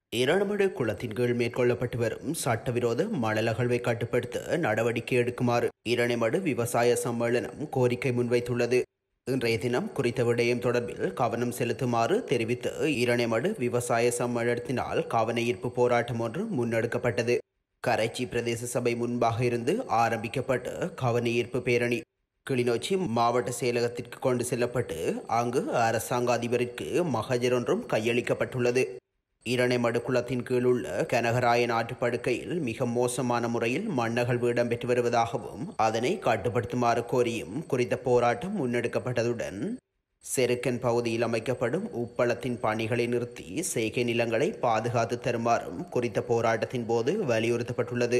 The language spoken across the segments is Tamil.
இரணமடு குளத்தின் கீழ் மேற்கொள்ளப்பட்டு வரும் சட்டவிரோத மணல் அகழ்வை கட்டுப்படுத்த நடவடிக்கை எடுக்குமாறு இரணைமடு விவசாய சம்மேளனம் கோரிக்கை முன்வைத்துள்ளது இன்றைய தினம் குறித்த விடயம் தொடர்பில் கவனம் செலுத்துமாறு தெரிவித்து இரணைமடு விவசாய சம்மேளனத்தினால் கவன ஈர்ப்பு போராட்டம் ஒன்று முன்னெடுக்கப்பட்டது கரைச்சி பிரதேச சபை முன்பாக இருந்து ஆரம்பிக்கப்பட்ட கவன ஈர்ப்பு பேரணி கிளிநொச்சி மாவட்ட செயலகத்திற்கு கொண்டு செல்லப்பட்டு அங்கு அரசாங்க அதிபருக்கு மகஜர் ஒன்றும் கையளிக்கப்பட்டுள்ளது இரணைமடு குளத்தின் கீழ் உள்ள கனகராயன் ஆற்றுப்படுக்கையில் மிக மோசமான முறையில் மண்ணகழ்வு இடம்பெற்று வருவதாகவும் அதனை கட்டுப்படுத்துமாறு கோரியும் குறித்த போராட்டம் முன்னெடுக்கப்பட்டதுடன் செருக்கன் பகுதியில் அமைக்கப்படும் உப்பளத்தின் பணிகளை நிறுத்தி செய்கை நிலங்களை பாதுகாத்து தருமாறும் குறித்த போராட்டத்தின் போது வலியுறுத்தப்பட்டுள்ளது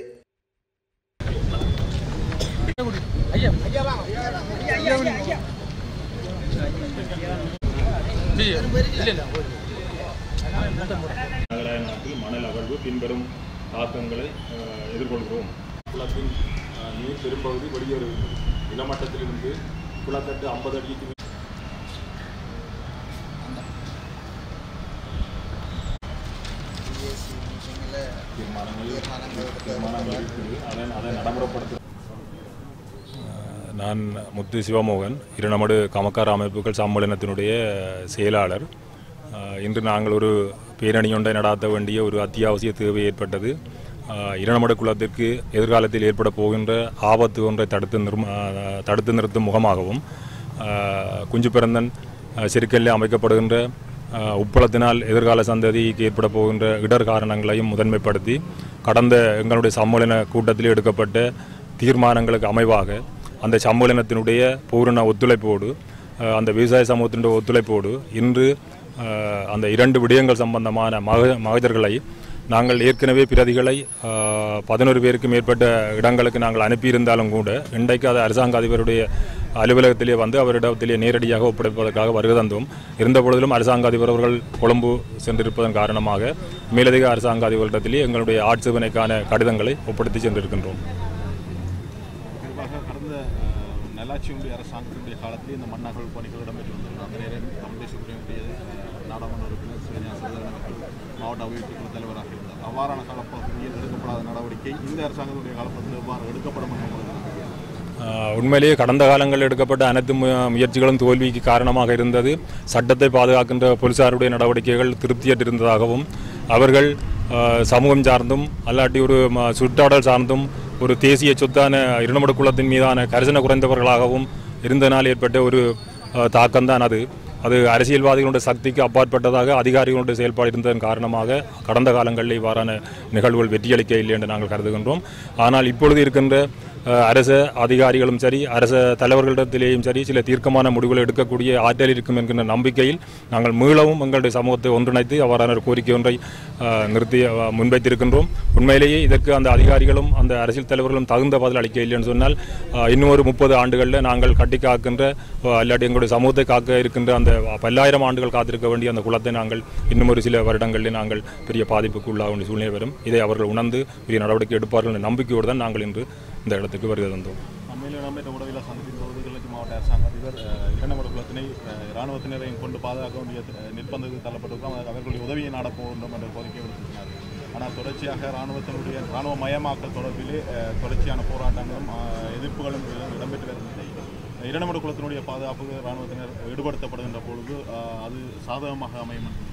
நகராய நாட்டில் மணல் அகழ்வு பின்வரும் தாக்கங்களை அஹ், எதிர்கொள்கிறோம் குளத்தின் அஹ், நீர் பெரும்பகுதி வெளியேறுகிறது நிலமட்டத்திலிருந்து குளத்தட்டு ஐம்பது அடிக்கு மேல் தீர்மானங்கள் தீர்மானங்கள் இருக்குது அதை அதை நடைமுறைப்படுத்த நான் முத்து சிவமோகன் இருநமடு கமக்கார அமைப்புகள் சம்மேளனத்தினுடைய செயலாளர் அஹ், இன்று நாங்கள் ஒரு பேரணி ஒன்றை நடாத்த வேண்டிய ஒரு அத்தியாவசிய தேவை ஏற்பட்டது அஹ், இரணமடு குளத்திற்கு எதிர்காலத்தில் ஏற்பட போகின்ற ஆபத்து ஒன்றை தடுத்து நிர்ம அஹ், தடுத்து நிறுத்தும் முகமாகவும் அஹ், குஞ்சு பிறந்தன் அஹ், செருக்கல்ல அமைக்கப்படுகின்ற அஹ், உப்பளத்தினால் எதிர்கால சந்ததிக்கு ஏற்பட போகின்ற இடர் காரணங்களையும் முதன்மைப்படுத்தி கடந்த எங்களுடைய சம்மேளன கூட்டத்தில் எடுக்கப்பட்ட தீர்மானங்களுக்கு அமைவாக அந்த சம்மேளனத்தினுடைய பூரண ஒத்துழைப்போடு அஹ், அந்த விவசாய சமூகத்தினுடைய ஒத்துழைப்போடு இன்று அஹ், அந்த இரண்டு விடயங்கள் சம்பந்தமான மக மகஜர்களை நாங்கள் ஏற்கனவே பிரதிகளை பதினோரு பேருக்கு மேற்பட்ட இடங்களுக்கு நாங்கள் அனுப்பியிருந்தாலும் கூட இன்றைக்கு அது அரசாங்க அதிபருடைய அலுவலகத்திலே வந்து அவரிடத்திலே நேரடியாக ஒப்படைப்பதற்காக வருகை தந்தோம் இருந்த பொழுதிலும் அரசாங்க அதிபர் அவர்கள் கொழும்பு சென்றிருப்பதன் காரணமாக மேலதிக அரசாங்க அதிபரிடத்திலே எங்களுடைய ஆட்சேபனைக்கான கடிதங்களை ஒப்படைத்து சென்றிருக்கின்றோம் குறிப்பாக கடந்த அஹ், நல்லாட்சியினுடைய அரசாங்கத்தினுடைய காலத்தில் இந்த மண்ணகல் பணிகள் இடம்பெற்று வந்தது அந்த நேரம் தமிழ் தேசிய நாடாளுமன்ற உறுப்பினர் சிவஞான சந்திரன் அவர்கள் மாவட்ட அபிவிருத்தி குழு தலைவராக இருந்தார் அவ்வாறான காலப்பகுதியில் எடுக்கப்படாத நடவடிக்கை இந்த அரசாங்கத்துடைய காலப்பகுதியில் எவ்வாறு எடுக்கப்படும் என்று உங்களுக்கு ஆஹ் உண்மையிலேயே கடந்த காலங்களில் எடுக்கப்பட்ட அனைத்து மு- முயற்சிகளும் தோல்விக்கு காரணமாக இருந்தது சட்டத்தை பாதுகாக்கின்ற போலீசாருடைய நடவடிக்கைகள் திருப்தியற்றிருந்ததாகவும் அவர்கள் ஆஹ் சமூகம் சார்ந்தும் அல்லாட்டி ஒரு ம- சுற்றாடல் சார்ந்தும் ஒரு தேசிய சொத்தான இருநமடு குளத்தின் மீதான கரிசனை குறைந்தவர்களாகவும் இருந்தனால் ஏற்பட்ட ஒரு ஆஹ் தாக்கம்தான் அது அது அரசியல்வாதிகளுடைய சக்திக்கு அப்பாற்பட்டதாக அதிகாரிகளுடைய செயல்பாடு இருந்ததன் காரணமாக கடந்த காலங்களில் இவ்வாறான நிகழ்வுகள் வெற்றியளிக்க இல்லை என்று நாங்கள் கருதுகின்றோம் ஆனால் இப்பொழுது இருக்கின்ற அஹ், அரச அதிகாரிகளும் சரி அரச தலைவர்களிடத்திலேயும் சரி சில தீர்க்கமான முடிவுகளை எடுக்கக்கூடிய ஆற்றல் இருக்கும் என்கின்ற நம்பிக்கையில் நாங்கள் மீளவும் எங்களுடைய சமூகத்தை ஒன்றிணைத்து அவ்வாறான ஒரு கோரிக்கை ஒன்றை அஹ், நிறுத்தி அஹ், முன்வைத்திருக்கின்றோம் உண்மையிலேயே இதற்கு அந்த அதிகாரிகளும் அந்த அரசியல் தலைவர்களும் தகுந்த பதில் அளிக்க இல்லைன்னு சொன்னால் அஹ், இன்னும் ஒரு முப்பது ஆண்டுகளில் நாங்கள் கட்டி காக்கின்ற அஹ், இல்லாட்டி எங்களுடைய சமூகத்தை காக்க இருக்கின்ற அந்த பல்லாயிரம் ஆண்டுகள் காத்திருக்க வேண்டிய அந்த குலத்தை நாங்கள் இன்னும் ஒரு சில வருடங்களில் நாங்கள் பெரிய பாதிப்புக்கு உள்ளாக வேண்டிய சூழ்நிலை வரும் இதை அவர்கள் உணர்ந்து பெரிய நடவடிக்கை எடுப்பார்கள் என்ற நம்பிக்கையோடு தான் நாங்கள் இன்று இந்த இடத்துக்கு வருகை தந்தோம் அண்மையில் இடம்பெற்ற உடவில சந்திப்பின் போது கிழக்கு மாவட்ட அரசாங்க அதிபர் அஹ், இரண்டமடு குலத்தினை அஹ், இராணுவத்தினரையும் கொண்டு பாதுகாக்க வேண்டிய அஹ், நிர்பந்தத்துக்கு தள்ளப்பட்டிருக்கிறோம் அது அவர்களுடைய உதவியை நாடப் போகின்றோம் என்ற கோரிக்கை விடுத்திருக்கிறார் ஆனால் தொடர்ச்சியாக இராணுவத்தினுடைய இராணுவ மயமாக்கல் தொடர்பிலே அஹ், தொடர்ச்சியான போராட்டங்களும் அஹ், எதிர்ப்புகளும் இட- இடம்பெற்று வரும் நிலை இரண்டமடு குலத்தினுடைய பாதுகாப்புக்கு இராணுவத்தினர் ஈடுபடுத்தப்படுகின்ற பொழுது அஹ், அது சாதகமாக அமையும் என்று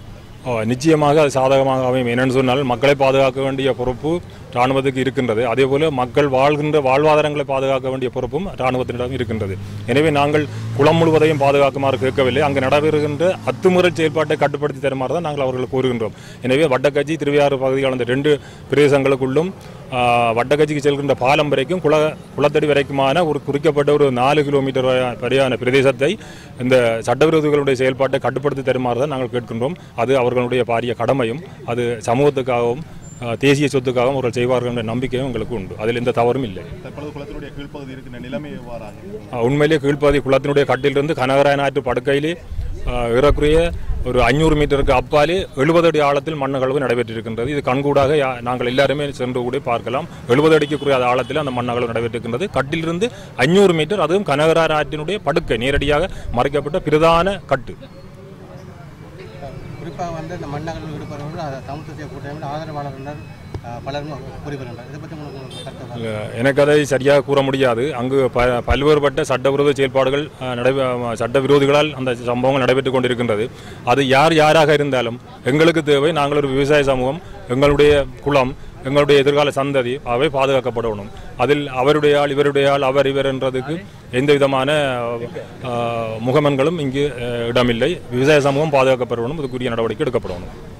ஓ, நிச்சயமாக அது சாதகமாக அமையும் என்னென்னு சொன்னால் மக்களை பாதுகாக்க வேண்டிய பொறுப்பு இராணுவத்துக்கு இருக்கின்றது அதேபோல மக்கள் வாழ்கின்ற வாழ்வாதாரங்களை பாதுகாக்க வேண்டிய பொறுப்பும் இராணுவத்தினிடம் இருக்கின்றது எனவே நாங்கள் குளம் முழுவதையும் பாதுகாக்குமாறு கேட்கவில்லை அங்கு நடைபெறுகின்ற அத்துமுறை செயல்பாட்டை கட்டுப்படுத்தி தருமாறு தான் நாங்கள் அவர்களுக்கு கூறுகின்றோம் எனவே வட்டக்கட்சி திருவையாறு பகுதிகள் அந்த ரெண்டு பிரதேசங்களுக்குள்ளும் ஆ, வட்டக்கட்சிக்கு செல்கின்ற பாலம் வரைக்கும் குள குளத்தடி வரைக்குமான ஒரு குறிக்கப்பட்ட ஒரு நாலு கிலோமீட்டர் வரை- வரையான பிரதேசத்தை இந்த சட்டவிரோதிகளுடைய செயல்பாட்டை கட்டுப்படுத்தி தருமாறு தான் நாங்கள் கேட்கின்றோம் அது அவர்களுடைய பாரிய கடமையும் அது சமூகத்துக்காகவும் ஆ, தேசிய சொத்துக்காகவும் அவர்கள் செய்வார்கள் என்ற நம்பிக்கையும் எங்களுக்கு உண்டு அதில் எந்த தவறும் இல்லை தற்பொழுது குளத்தினுடைய கீழ்ப்பகுதி இருக்கின்ற நிலைமை எவ்வாறாக இருக்கிறது? ஆ, உண்மையிலேயே கீழ்ப்பாதி குளத்தினுடைய கட்டிலிருந்து கனகராயன் ஆற்று படுக்கையிலே ஆ, ஏறக்குறைய ஒரு ஐநூறு மீட்டருக்கு அப்பாலே எழுபது அடி ஆழத்தில் மண்ணகழ்வு நடைபெற்றிருக்கின்றது இது கண்கூடாக யா- நாங்கள் எல்லாருமே சென்று கூட பார்க்கலாம் எழுபது அடிக்கு குறையாத ஆழத்தில் அந்த மண்ணகழ்வு நடைபெற்றிருக்கின்றது கட்டிலிருந்து ஐநூறு மீட்டர் அதுவும் கனகராயன் ஆற்றினுடைய படுக்கை நேரடியாக மறைக்கப்பட்ட பிரதான கட்டு குறிப்பாக வந்து இந்த மண்ணகல் ஈடுபடுறவர்கள் அதை தமிழ் தேசிய கூட்டமைப்பில் ஆதரவாளர்கள் அஹ், பலரும் குறிப்பிடுகின்றனர் இதை பற்றி உங்களுக்கு கருத்து இல்ல, எனக்கு அதை சரியாக கூற முடியாது அங்கு ப பல்வேறுபட்ட சட்டவிரோத செயல்பாடுகள் அஹ், நடை அஹ், சட்டவிரோதிகளால் அந்த சம்பவங்கள் நடைபெற்றுக் கொண்டிருக்கின்றது அது யார் யாராக இருந்தாலும் எங்களுக்கு தேவை நாங்கள் ஒரு விவசாய சமூகம் எங்களுடைய குலம் எங்களுடைய எதிர்கால சந்ததி அவை பாதுகாக்கப்படணும் அதில் அவருடைய ஆள் இவருடைய ஆள் அவர் இவர் என்றதுக்கு எந்த விதமான அஹ், முகமன்களும் இங்கு அஹ், இடமில்லை விவசாய சமூகம் பாதுகாக்கப்படணும் அதுக்குரிய நடவடிக்கை எடுக்கப்படணும்